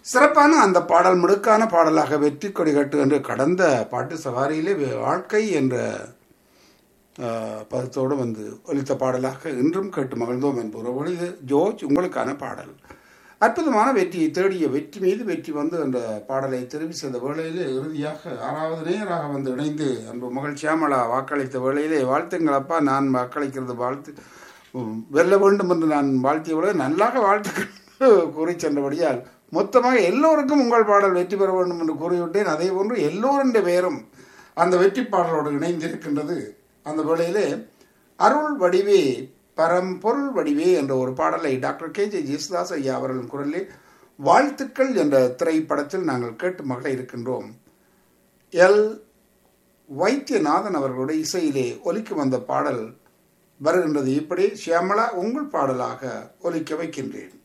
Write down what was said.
சிறப்பான அந்த பாடல் முடுக்கான பாடலாக வெற்றி கொடி கட்டு என்று கடந்த பாட்டு சவாரியிலே வாழ்க்கை என்ற ஆஹ், பதத்தோடு வந்து ஒலித்த பாடலாக இன்றும் கேட்டு மகிழ்ந்தோம் என்பது இது ஜோர்ஜ் உங்களுக்கான பாடல் அற்புதமான வெற்றியை தேடிய வெற்றி மீது வெற்றி வந்து அந்த பாடலை தெரிவு செய்த வேளையிலே இறுதியாக ஆறாவது நேராக வந்து இணைந்து அன்பு மகள் சியாமளா வாக்களித்த வேளையிலே வாழ்த்துங்களப்பா நான் வாக்களிக்கிறது வாழ்த்து உம், வெல்ல வேண்டும் என்று நான் வாழ்த்திய விட நல்லாக வாழ்த்துக்கள் கூறி சென்றபடியால் மொத்தமாக எல்லோருக்கும் உங்கள் பாடல் வெற்றி பெற வேண்டும் என்று கூறிவிட்டேன் அதே போன்று எல்லோருடைய பெயரும் அந்த வெற்றி பாடலோடு இணைந்திருக்கின்றது அந்த வேளையிலே அருள் வடிவே பரம்பொருள் வடிவே என்ற ஒரு பாடலை டாக்டர் கே ஜே ஜேசுதாஸ் ஐயா அவர்களின் குரலில் வாழ்த்துக்கள் என்ற திரைப்படத்தில் நாங்கள் கேட்டு மகள இருக்கின்றோம் எல் வைத்தியநாதன் அவர்களுடைய இசையிலே ஒலிக்கு வந்த பாடல் வருகின்றது இப்படி ஷியாமளா உங்கள் பாடலாக ஒலிக்க வைக்கின்றேன்